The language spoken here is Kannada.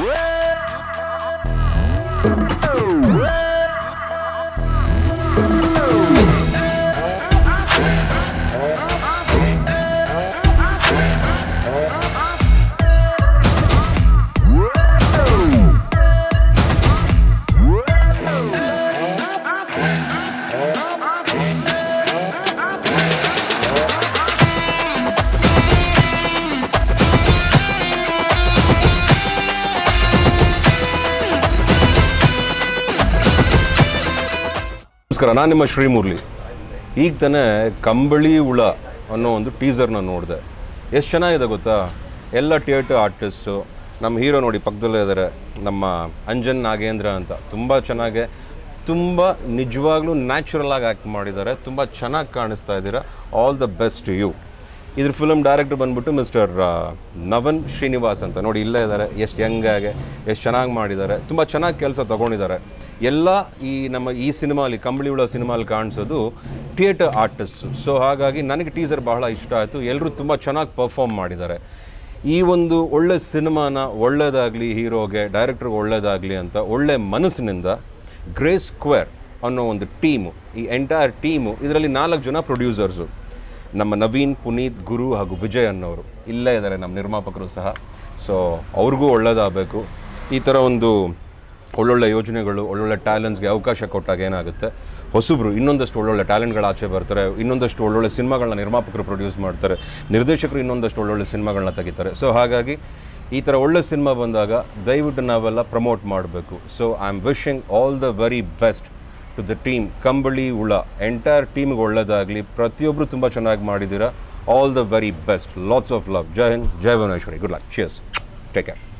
ನಮಸ್ಕಾರ ನಾನು ನಿಮ್ಮ ಶ್ರೀಮುರಳಿ ಈಗ ತಾನೇ ಕಂಬಳಿ ಹುಳ ಅನ್ನೋ ಒಂದು ಟೀಸರ್ನ ನೋಡಿದೆ ಎಷ್ಟು ಚೆನ್ನಾಗಿದೆ ಗೊತ್ತಾ ಎಲ್ಲ ಥಿಯೇಟರ್ ಆರ್ಟಿಸ್ಟು ನಮ್ಮ ಹೀರೋ ನೋಡಿ ಪಕ್ಕದಲ್ಲೇ ಇದ್ದಾರೆ ನಮ್ಮ ಅಂಜನ್ ನಾಗೇಂದ್ರ ಅಂತ ತುಂಬ ಚೆನ್ನಾಗೆ ತುಂಬ ನಿಜವಾಗ್ಲೂ ನ್ಯಾಚುರಲ್ ಆಗಿ ಆ್ಯಕ್ಟ್ ಮಾಡಿದ್ದಾರೆ ತುಂಬ ಚೆನ್ನಾಗಿ ಕಾಣಿಸ್ತಾ ಇದ್ದೀರಾ ಆಲ್ ದ ಬೆಸ್ಟ್ ಯು ಇದ್ರ ಫಿಲಮ್ ಡೈರೆಕ್ಟರ್ ಬಂದ್ಬಿಟ್ಟು ಮಿಸ್ಟರ್ ನವನ್ ಶ್ರೀನಿವಾಸ್ ಅಂತ ನೋಡಿ ಇಲ್ಲೇ ಇದ್ದಾರೆ ಎಷ್ಟು ಯಂಗಾಗೆ ಎಷ್ಟು ಚೆನ್ನಾಗಿ ಮಾಡಿದ್ದಾರೆ ತುಂಬ ಚೆನ್ನಾಗಿ ಕೆಲಸ ತಗೊಂಡಿದ್ದಾರೆ ಎಲ್ಲ ಈ ನಮ್ಮ ಈ ಸಿನಿಮಾಲಿ ಕಂಬಳಿ ಹುಳ ಸಿನಿಮಾಲಿ ಕಾಣಿಸೋದು ಥಿಯೇಟರ್ ಆರ್ಟಿಸ್ಟು ಸೊ ಹಾಗಾಗಿ ನನಗೆ ಟೀಸರ್ ಬಹಳ ಇಷ್ಟ ಆಯಿತು ಎಲ್ಲರೂ ತುಂಬ ಚೆನ್ನಾಗಿ ಪರ್ಫಾರ್ಮ್ ಮಾಡಿದ್ದಾರೆ ಈ ಒಂದು ಒಳ್ಳೆ ಸಿನಿಮಾನ ಒಳ್ಳೆಯದಾಗಲಿ ಹೀರೋಗೆ ಡೈರೆಕ್ಟ್ರಿಗೆ ಒಳ್ಳೆಯದಾಗಲಿ ಅಂತ ಒಳ್ಳೆ ಮನಸ್ಸಿನಿಂದ ಗ್ರೇ ಸ್ಕ್ವೇರ್ ಅನ್ನೋ ಒಂದು ಟೀಮು ಈ ಎಂಟೈರ್ ಟೀಮು ಇದರಲ್ಲಿ ನಾಲ್ಕು ಜನ ಪ್ರೊಡ್ಯೂಸರ್ಸು ನಮ್ಮ ನವೀನ್ ಪುನೀತ್ ಗುರು ಹಾಗೂ ವಿಜಯ್ ಅನ್ನೋರು ಇಲ್ಲೇ ಇದ್ದಾರೆ ನಮ್ಮ ನಿರ್ಮಾಪಕರು ಸಹ ಸೊ ಅವ್ರಿಗೂ ಒಳ್ಳೆಯದಾಗಬೇಕು ಈ ಥರ ಒಂದು ಒಳ್ಳೊಳ್ಳೆ ಯೋಜನೆಗಳು ಒಳ್ಳೊಳ್ಳೆ ಟ್ಯಾಲೆಂಟ್ಸ್ಗೆ ಅವಕಾಶ ಕೊಟ್ಟಾಗ ಏನಾಗುತ್ತೆ ಹೊಸಬ್ರು ಇನ್ನೊಂದಷ್ಟು ಒಳ್ಳೊಳ್ಳೆ ಟ್ಯಾಲೆಂಟ್ಗಳು ಆಚೆ ಬರ್ತಾರೆ ಇನ್ನೊಂದಷ್ಟು ಒಳ್ಳೊಳ್ಳೆ ಸಿನಿಮಾಗಳನ್ನ ನಿರ್ಮಾಪಕರು ಪ್ರೊಡ್ಯೂಸ್ ಮಾಡ್ತಾರೆ ನಿರ್ದೇಶಕರು ಇನ್ನೊಂದಷ್ಟು ಒಳ್ಳೊಳ್ಳೆ ಸಿನಿಮಾಗಳನ್ನ ತೆಗಿತಾರೆ ಸೊ ಹಾಗಾಗಿ ಈ ಥರ ಒಳ್ಳೆ ಸಿನಿಮಾ ಬಂದಾಗ ದಯವಿಟ್ಟು ನಾವೆಲ್ಲ ಪ್ರಮೋಟ್ ಮಾಡಬೇಕು so I am wishing all the very best to the team Kambali Hula entire ಟೀಮ್ಗೆ ಒಳ್ಳೆಯದಾಗಲಿ ಪ್ರತಿಯೊಬ್ಬರು ತುಂಬ ಚೆನ್ನಾಗಿ ಮಾಡಿದ್ದೀರಾ all the very best lots of love Jai Hind Jai Bhuvaneshwari good luck cheers take care